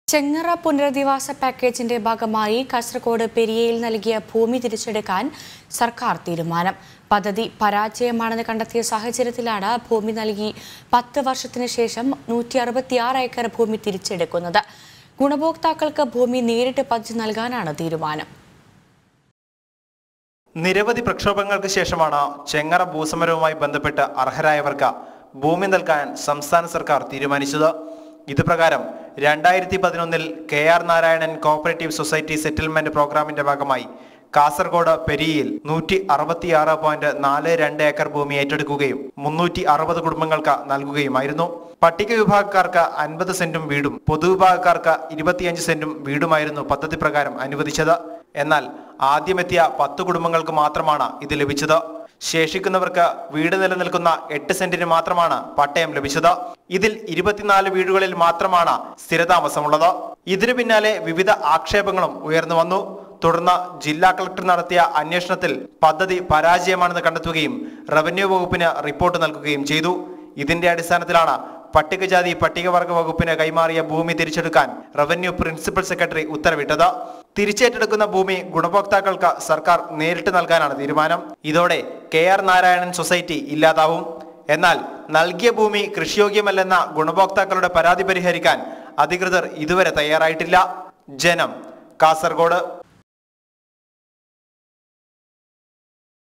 ചെങ്ങറ പുനരധിവാസ പാക്കേജിന്റെ ഭാഗമായി കാസർഗോഡ് പെരിയയിൽ നൽകിയ ഭൂമി തിരിച്ചെടുക്കാൻ സർക്കാർ തീരുമാനം പദ്ധതി പരാജയമാണെന്ന് കണ്ടെത്തിയ സാഹചര്യത്തിലാണ് ഭൂമി നൽകി പത്ത് വർഷത്തിന് ശേഷം നൂറ്റി അറുപത്തിയാറ് ഏക്കർ ഭൂമി തിരിച്ചെടുക്കുന്നത് ഗുണഭോക്താക്കൾക്ക് ഭൂമി നേരിട്ട് പതിച്ചു നൽകാനാണ് തീരുമാനം നിരവധി പ്രക്ഷോഭങ്ങൾക്ക് ശേഷമാണ് ചെങ്ങറ ഭൂസമരവുമായി ബന്ധപ്പെട്ട് അർഹരായവർക്ക് ഭൂമി നൽകാൻ സംസ്ഥാന സർക്കാർ തീരുമാനിച്ചത് ഇത് പ്രകാരം രണ്ടായിരത്തി പതിനൊന്നിൽ K R Narayanan cooperative society settlement പ്രോഗ്രാമിന്റെ ഭാഗമായി കാസർഗോഡ് പെരിയയിൽ നൂറ്റി അറുപത്തിയാറ് പോയിന്റ് നാല് രണ്ട് ഏക്കർ ഭൂമി ഏറ്റെടുക്കുകയും മുന്നൂറ്റി അറുപത് കുടുംബങ്ങൾക്ക് നൽകുകയുമായിരുന്നു പട്ടിക വിഭാഗക്കാർക്ക് അൻപത് സെന്റും വീടും പൊതുവിഭാഗക്കാർക്ക് ഇരുപത്തിയഞ്ച് സെന്റും വീടുമായിരുന്നു പദ്ധതി പ്രകാരം അനുവദിച്ചത് എന്നാൽ ആദ്യമെത്തിയ പത്ത് കുടുംബങ്ങൾക്ക് മാത്രമാണ് ഇത് ലഭിച്ചത് ശേഷിക്കുന്നവർക്ക് വീട് നിലനിൽക്കുന്ന എട്ട് സെന്റിന് മാത്രമാണ് പട്ടയം ലഭിച്ചത് ഇതിൽ ഇരുപത്തിനാല് വീടുകളിൽ മാത്രമാണ് സ്ഥിരതാമസമുള്ളത് ഇതിനു പിന്നാലെ വിവിധ ആക്ഷേപങ്ങളും ഉയർന്നു വന്നു തുടർന്ന് ജില്ലാ കളക്ടർ നടത്തിയ അന്വേഷണത്തിൽ പദ്ധതി പരാജയമാണെന്ന് കണ്ടെത്തുകയും റവന്യൂ വകുപ്പിന് റിപ്പോർട്ട് നൽകുകയും ചെയ്തു ഇതിന്റെ അടിസ്ഥാനത്തിലാണ് പട്ടികജാതി പട്ടികവർഗ വകുപ്പിന് കൈമാറിയ ഭൂമി തിരിച്ചെടുക്കാൻ റവന്യൂ പ്രിൻസിപ്പൽ സെക്രട്ടറി ഉത്തരവിട്ടത് തിരിച്ചേറ്റെടുക്കുന്ന ഭൂമി ഗുണഭോക്താക്കൾക്ക് സർക്കാർ നേരിട്ട് നൽകാനാണ് തീരുമാനം ഇതോടെ കെ ആർ നാരായണൻ സൊസൈറ്റി ഇല്ലാതാവും എന്നാൽ നൽകിയ ഭൂമി കൃഷിയോഗ്യമല്ലെന്ന ഗുണഭോക്താക്കളുടെ പരാതി പരിഹരിക്കാൻ അധികൃതർ ഇതുവരെ തയ്യാറായിട്ടില്ല ജനം കാസർഗോഡ്